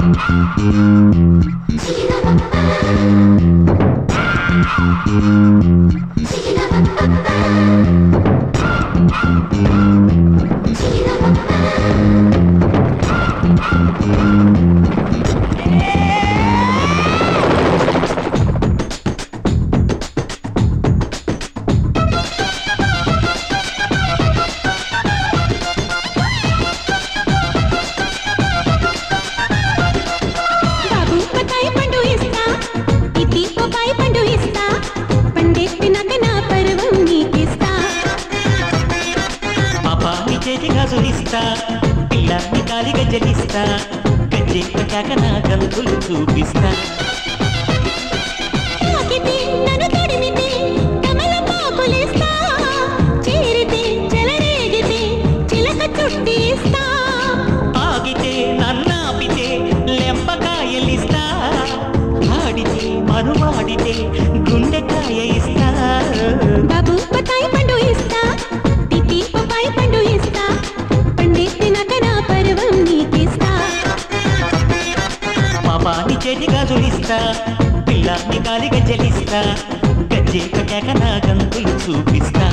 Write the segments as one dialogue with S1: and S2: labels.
S1: బాబు బత్తాయి పండు ఇస్తా ఇది పపాయి పండు ఇస్తా పండెత్తినాక నా పర్వం నీకిస్తా
S2: పాపాని చేతి గాజులిస్తా పిల్లాన్ని కాలి గజ్జలిస్తా గజ్జె కట్టాక నా గంతులు చూపిస్తా
S1: తాకితే నన్ను తడిమితే కమల పాకులిస్తా చేరితే చెలరేగితే చిలక చుట్టిస్తా
S2: ఆగితే నన్నాపితే లెంపకాయలిస్తా ఆడితే మనువాడితే గుండెకాయ ఇస్తా
S1: బాబు బత్తాయి పండు ఇస్తా తిత్తి పపాయి పండు ఇస్తా పండెత్తినాక నా పర్వం నీకిస్తా
S2: పాపాని చేతి గాజులిస్తా పిల్లాన్ని కాలి గజ్జలిస్తా గజ్జె కట్టాక నా గంతులు చూపిస్తా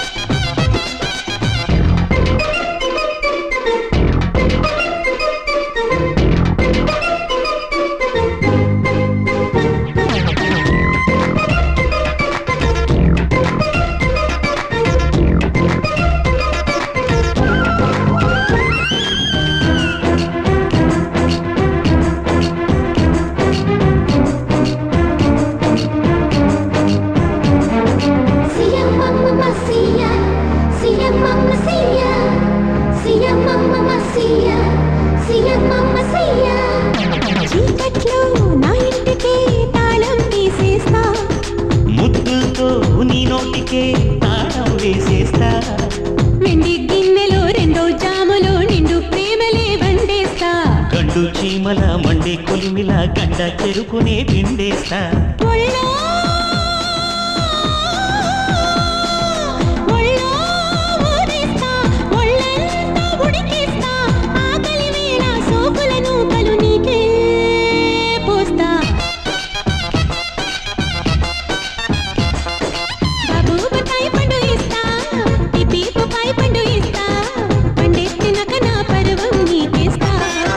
S3: Sia mamma sia, sia mamma sia, sia mamma sia, sia mamma sia.
S1: చీకట్లో నా ఇంటికి తాళం తీసేస్తా
S2: ముద్దులతో నీ నోటికే తాళం వేసేస్తా
S1: వెండి గిన్నెలో రెండో జాములో నిండు ప్రేమలే వండేస్తా
S2: గండు చీమల మండే కొలిమిల గండ చెరుకునే పిండేస్తా
S1: ఒళ్ళో ఒళ్ళో ఊరేస్తా ఒళ్ళంతా ఉడికేస్తా ఆకలి వేళ సోకులను పలు నీకే పోస్తా బాబు బత్తాయి పండు ఇస్తా తిప్పి పపాయి పండు ఇస్తా పండెత్తినాక నా పర్వం నీకిస్తా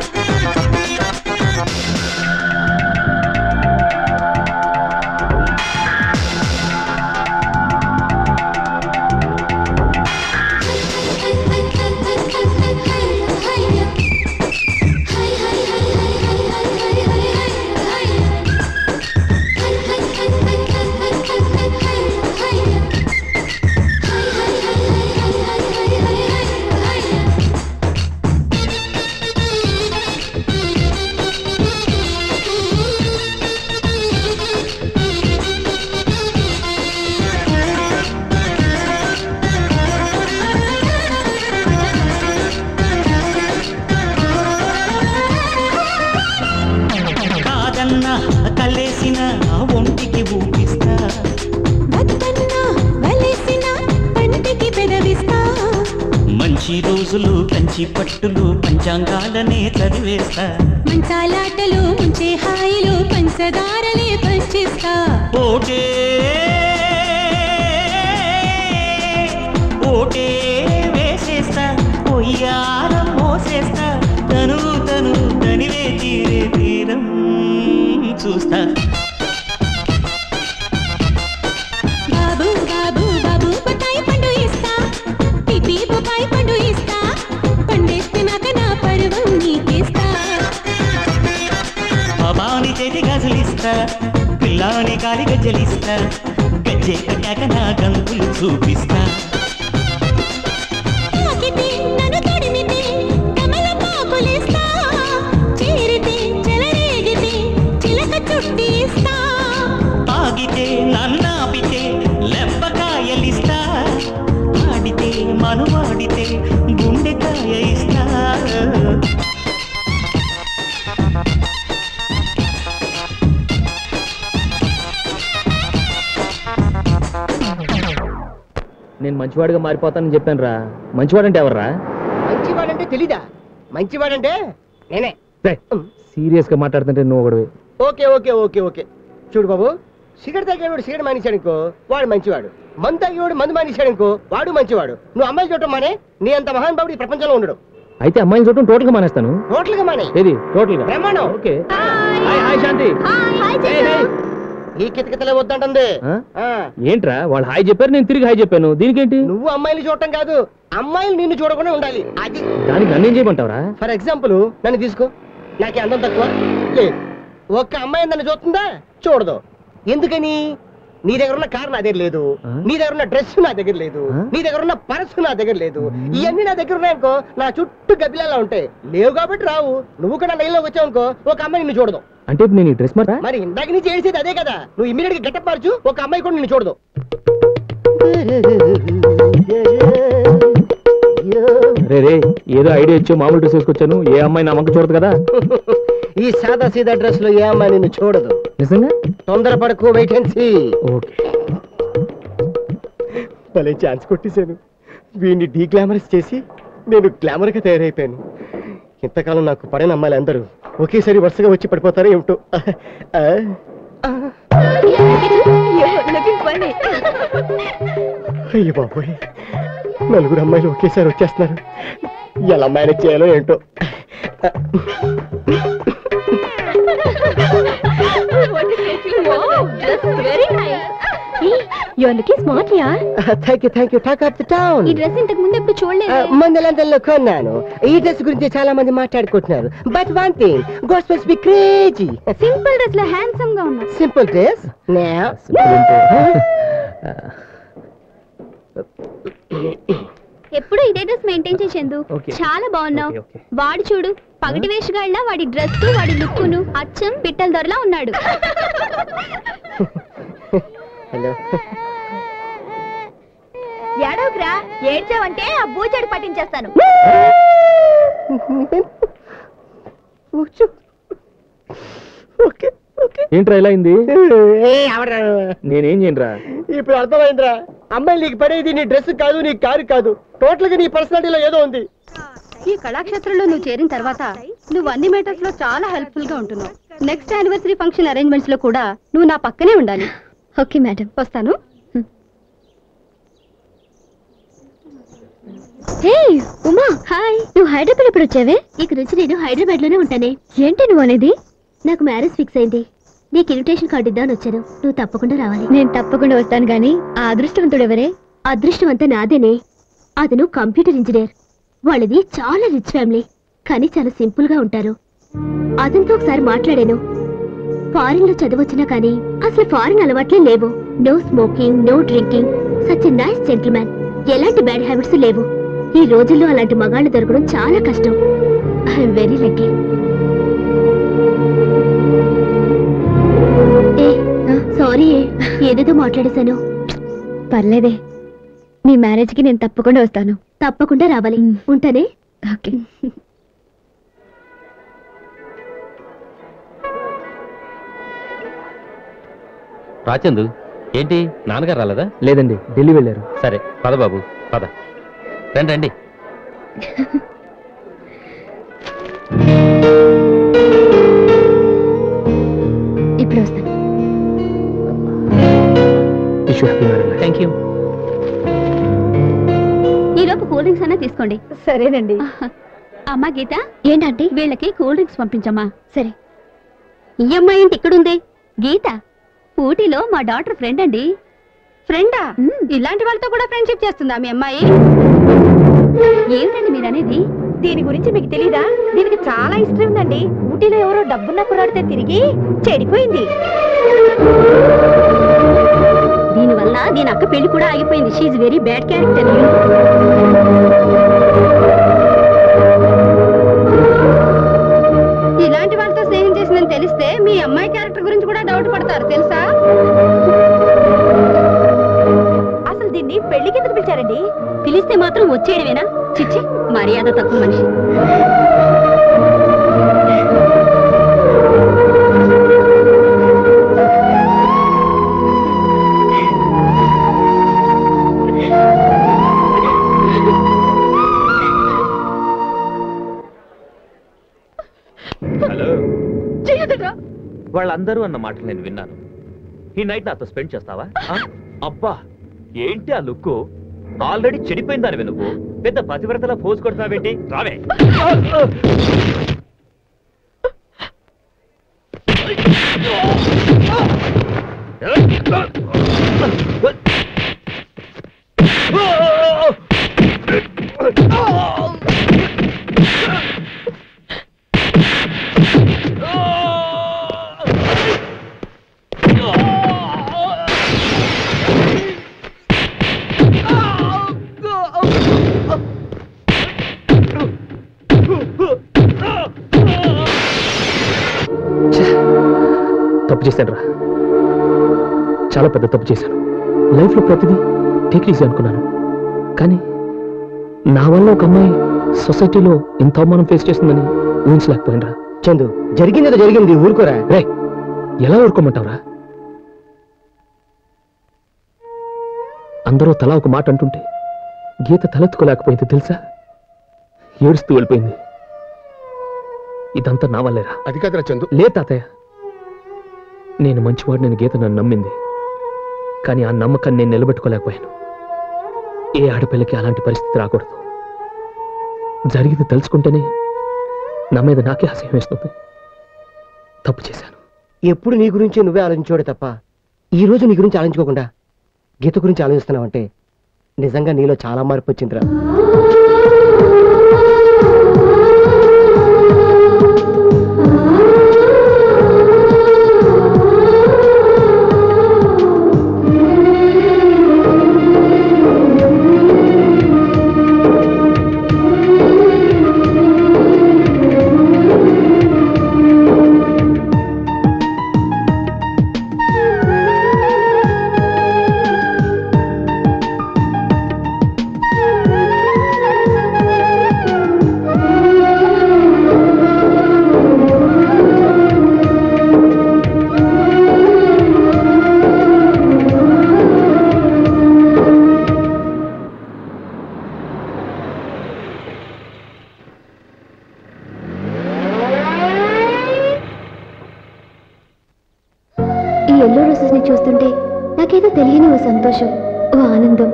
S2: కాదన్న కలేసిన ఒంటికి ఊపిస్తా
S1: వద్దన్నా వలేసిన పంటికి పెదవిస్తా
S2: మంచి రోజులు కంచి పట్టులు పంచాంగాలనే చదివేస్తా
S1: మంచాలాటలు ముంచే హాయిలు పంచదారలే పంచిస్తా
S2: ఓటే ఓటే వేసేస్తా పొయ్యారం మోసేస్తా తను తను తనివే తీరే తీరం చూస్తా
S1: బాబు బాబు బాబు బత్తాయి పండు ఇస్తా పిపి పపాయి పండు ఇస్తా పండెత్తినాక నా పర్వం నీకిస్తా
S2: బాబాని చేతి గజలిస్తా పిల్లాని కాలి గజ్జలిస్తా గజ్జె కట్టాక నా గంతులు చూపిస్తా
S1: తాకితే నన్ను తడిమితే కమల పాకులిస్తా చేరితే చెలరేగితే చిలక చుట్టిస్తా
S2: ఆగితే నన్నాపితే లెంపకాయలిస్తా ఆడితే మనువాడితే గుండెకాయ ఇస్తా
S4: నేను మంచివాడిగా మారిపోతానని చెప్పాను రా మంచివాడంటే ఎవర్రా
S5: మంచివాడంటే తెలీదా మంచివాడంటే నేనే
S4: సీరియస్ గా మాట్లాడుతుంటే నువ్వు ఒకడు
S5: ఓకే ఓకే ఓకే ఓకే చూడు బాబు సిగరెట్ తాగేవాడు సిగరెట్ మానేశాడుకో వాడు మంచివాడు మందు తాగేవాడు మందు మానేశాడుకో వాడు మంచివాడు నువ్వు అమ్మాయి చూడటం మానే నీ అంత మహానుభావుడు ఈ ప్రపంచంలో ఉండడు
S4: అయితే అమ్మాయిని చూడటం టోటల్ గా మానేస్తాను
S5: టోటల్ గా మానే
S4: ఏది టోటల్ గా
S5: బ్రహ్మాండం
S4: okay hi hi Shanti Hey, hey.
S5: ఈ కితకితలే వద్దంటుంది
S4: ఆ?
S5: ఆ,
S4: ఏంట్రా వాళ్ళు హాయ్ చెప్పారు నేను తిరిగి హాయ్ చెప్పాను దీనికేంటి
S5: నువ్వు అమ్మాయిలు చూడటం కాదు అమ్మాయిలు నిన్ను చూడకుండా ఉండాలి అది
S4: దానికి నన్ను ఏం చేయమంటావరా
S5: ఫర్ ఎగ్జాంపుల్ నన్ను తీసుకో నాకే అందం తక్కువ లేదు ఒక్క అమ్మాయి నన్ను చూస్తుందా చూడదు ఎందుకని నీ దగ్గర ఉన్న కార్ నా దగ్గర లేదు
S4: ఆ?
S5: నీ దగ్గర ఉన్న డ్రెస్ నా దగ్గర లేదు
S4: ఆ?
S5: నీ దగ్గర ఉన్న పర్స్ నా దగ్గర లేదు ఇవన్నీ నా దగ్గర ఉన్నాయనుకో నా చుట్టూ గబ్బిలాలా ఉంటాయి లేవు కాబట్టి రావు నువ్వు కూడా లైన్లోకి వచ్చావు అనుకో ఒక అమ్మాయి నిన్ను చూడదు
S4: అంటే ఇప్పుడు నేను ఈ డ్రెస్ మాట
S5: మరి ఇందాక నుంచి చేసేది అదే కదా నువ్వు ఇమీడియట్ గా గెటప్ మార్చు ఒక అమ్మాయి కూడా నిన్ను చూడదు
S4: రే రే ఏదో ఐడియా ఇచ్చి మామూలు డ్రెస్ వేసుకొచ్చాను ఏ అమ్మాయి నా మంక చూడదు కదా
S5: ఈ సాదా సీదా డ్రెస్ లో ఏ అమ్మాయి నిన్ను చూడదు
S4: నిజంగా
S5: తొందరపడకు వెయిట్ అండ్ సీ
S4: ఓకే
S5: భలే ఛాన్స్ కొట్టేశాను వీడిని డీ గ్లామరస్ చేసి నేను గ్లామర్ గా తయారైపోయాను ఇంతకాలం నాకు పడిన అమ్మాయిలు అందరూ ఒకేసారి వరుసగా వచ్చి పడిపోతారో ఏమిటో ఆ, ఆ, అయ్య బాబోయ్ నలుగురు అమ్మాయిలు ఒకేసారి వచ్చేస్తున్నారు ఎలా మేనేజ్ చేయాలో ఏంటో
S3: smart yeah
S5: thank you thank you talk of the town
S3: ఈ డ్రెస్ ఇంతకు ముందు ఎప్పుడు చూడలేదు
S5: మందలందరిలో కొన్నాను ఈ డ్రెస్ గురించి చాలా మంది మాట్లాడుకుంటున్నారు బట్ వన్ థింగ్ గోస్పెల్స్ బి క్రేజీ
S3: సింపుల్ డ్రెస్ లో హ్యాండ్సమ్ గా ఉన్నా
S5: సింపుల్ డ్రెస్
S3: ఎప్పుడు ఇదే డ్రెస్ మెయింటైన్ చేసేందు
S4: Okay.
S3: చాలా బాగున్నావు
S4: Okay, okay.
S3: వాడు చూడు పగటి వేషగాళ్ళ వాడి డ్రెస్ వాడి లుక్కును అచ్చం పిట్టల దొరలా ఉన్నాడు
S5: హలో
S3: ఏడవకురా ఏడ్చావంటే ఆ బూచడు పట్టించేస్తాను
S5: ఓకే ఓకే
S4: ఏంట్రా ఇలా అయింది
S5: ఏ అవరా
S4: నేనేం చేయనురా
S5: ఇప్పుడు అర్థమైందిరా అమ్మాయి నీకు పడేది నీ డ్రెస్ కాదు నీ కారు కాదు టోటల్ గా నీ పర్సనాలిటీలో ఏదో ఉంది
S6: ఈ కళాక్షేత్రంలో నువ్వు చేరిన తర్వాత నువ్వు అన్ని మేటర్స్ లో చాలా హెల్ప్ఫుల్ గా ఉంటున్నావు నెక్స్ట్ యానివర్సరీ ఫంక్షన్ అరేంజ్మెంట్స్ లో కూడా నువ్వు నా పక్కనే ఉండాలి
S3: ఓకే మేడం
S6: వస్తాను
S3: హే ఉమా హాయ్ నువ్వు హైదరాబాద్ ఎప్పుడు వచ్చావే ఇక నుంచి నేను హైదరాబాద్ లోనే ఉంటానే ఏంటి నువ్వు అనేది నాకు మ్యారేజ్ ఫిక్స్ అయింది నీకు ఇన్విటేషన్ కార్డు ఇద్దామని వచ్చాను నువ్వు తప్పకుండా రావాలి నేను తప్పకుండా వస్తాను గానీ ఆ అదృష్టవంతుడు ఎవరే అదృష్టం అంతా నాదేనే అతను కంప్యూటర్ ఇంజనీర్ వాళ్ళది చాలా రిచ్ ఫ్యామిలీ కానీ చాలా సింపుల్ గా ఉంటారు అతనితో ఒకసారి మాట్లాడాను ఫారిన్ లో చదవచ్చినా కానీ అసలు ఫారిన్ అలవాట్లే లేవు no smoking no drinking such nice gentleman ఎలాంటి బ్యాడ్ హ్యాబిట్స్ లేవు ఈ రోజుల్లో అలాంటి మగాళ్ళు దొరకడం చాలా కష్టం ఐఎమ్ వెరీ లక్కీ ఏ సారీ ఏదేదో మాట్లాడేశాను పర్లేదే నీ మ్యారేజ్ కి నేను తప్పకుండా వస్తాను తప్పకుండా రావాలి ఉంటానే ఓకే
S7: రాచందు ఏంటి నాన్నగారు రాలేదా
S4: లేదండి ఢిల్లీ వెళ్ళారు
S7: సరే పద బాబు పద రండి రండి
S3: ఇప్పుడు వస్తాను
S4: wish happy marriage
S7: thank you
S3: ఈ లోపు కూల్ డ్రింక్స్ అన్నా తీసుకోండి
S6: సరేనండి
S3: అమ్మా గీత ఏంటంటే వీళ్ళకి కూల్ డ్రింక్స్ పంపించమ్మా సరే ఈ అమ్మాయి ఏంటి ఇక్కడుంది గీత ఊటీలో మా డాటర్ ఫ్రెండ్ అండి
S6: ఫ్రెండా ఇలాంటి వాళ్ళతో కూడా ఫ్రెండ్షిప్ చేస్తుందా మీ అమ్మాయి
S3: ఏమిటండి మీరు అనేది
S6: దీని గురించి మీకు తెలీదా దీనికి చాలా ఇష్టం ఉందండి ఊటీలో ఎవరో డబ్బున్న కురాడితే తిరిగి చెడిపోయింది
S3: దీనివల్ల దీని అక్క పెళ్లి కూడా ఆగిపోయింది షీఈ్ వెరీ బ్యాడ్ క్యారెక్టర్
S6: ఇలాంటి వాళ్ళతో స్నేహం చేసిందని తెలిస్తే మీ అమ్మాయి క్యారెక్టర్ గురించి కూడా డౌట్ పడతారు తెలుసా అసలు దీన్ని పెళ్లి కిందకు పిలిచారండి
S3: పిలిస్తే మాత్రం వచ్చేయడమేనా చిచ్చి మర్యాద తక్కువ మనిషి
S7: హలో
S6: చెయ్యదురా
S4: వాళ్ళందరూ అన్న మాటలు నేను విన్నాను ఈ నైట్ నాతో స్పెండ్ చేస్తావా ఆ? అబ్బా ఏంటి ఆ లుక్ ఆల్రెడీ చెడిపోయిందానివి నువ్వు పెద్ద పతివ్రతలా పోజ్ కొడుతున్నావేంటి రావే తప్పు చేశాను రా చాలా పెద్ద తప్పు చేశాను లైఫ్లో ప్రతిదీ టేక్ ఈజీ అనుకున్నాను కానీ నా వల్ల ఒక అమ్మాయి సొసైటీలో ఇంత అవమానం ఫేస్ చేస్తుందని ఊహించలేకపోయినరా
S5: చందు జరిగింది ఏదో జరిగింది ఊరుకోరా
S4: రే ఎలా ఊరుకోమంటావురా అందరూ తలా ఒక మాట అంటుంటే గీత తలెత్తుకోలేకపోయింది తెలుసా ఏడుస్తూ వెళ్ళిపోయింది ఇదంతా నా వల్లేరా
S5: అది కాదురా చందు
S4: లే తాతయ్య నేను మంచివాడు నేను గీత నన్ను నమ్మింది కానీ ఆ నమ్మకాన్ని నేను నిలబెట్టుకోలేకపోయాను ఏ ఆడపిల్లకి అలాంటి పరిస్థితి రాకూడదు జరిగింది తెలుసుకుంటేనే నా మీద నాకే అసహ్యం వేస్తుంది తప్పు చేశాను
S5: ఎప్పుడు నీ గురించి నువ్వే ఆలోచించాడు తప్ప ఈ రోజు నీ గురించి ఆలోచించుకోకుండా గీత గురించి ఆలోచిస్తున్నావంటే నిజంగా నీలో చాలా మార్పు వచ్చిందిరా
S3: ఈ ఎల్లో రోజెస్ ని చూస్తుంటే నాకేదో తెలియని ఓ సంతోషం ఓ ఆనందం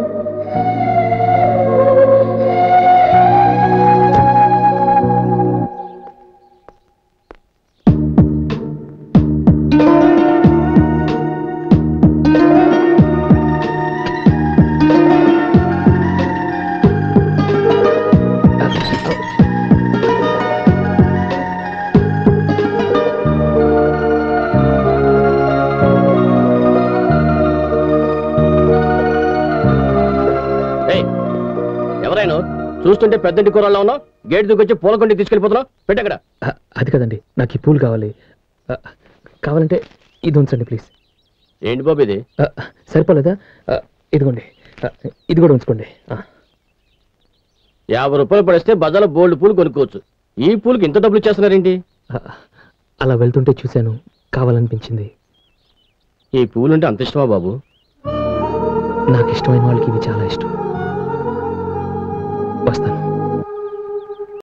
S5: ఎవరైనా చూస్తుంటే పెద్దంటి కూరల్లో ఉన్నావు గేట్ దిగొచ్చి పూల కొండి తీసుకెళ్ళిపోతున్నావు పెట్టక్కడ
S4: అ- అది కదండి నాకు ఈ పూలు కావాలి అ, కావాలంటే ఇది ఉంచండి ప్లీజ్
S5: ఏంటి బాబు ఇది
S4: అ, సరిపోలేదా అ, ఇదిగోండి అ, ఇది కూడా ఉంచుకోండి ఆ.
S5: యాభై రూపాయలు పడిస్తే బజార్లో బోల్డ్ పూలు కొనుక్కోవచ్చు ఈ పూలకి ఇంత డబ్బులు ఇచ్చేస్తున్నారేంటి
S4: అ, అలా వెళ్తుంటే చూశాను కావాలనిపించింది
S5: ఈ పూలంటే అంత ఇష్టమా బాబు
S4: నాకు ఇష్టమైన వాళ్ళకి ఇవి చాలా ఇష్టం వస్తాను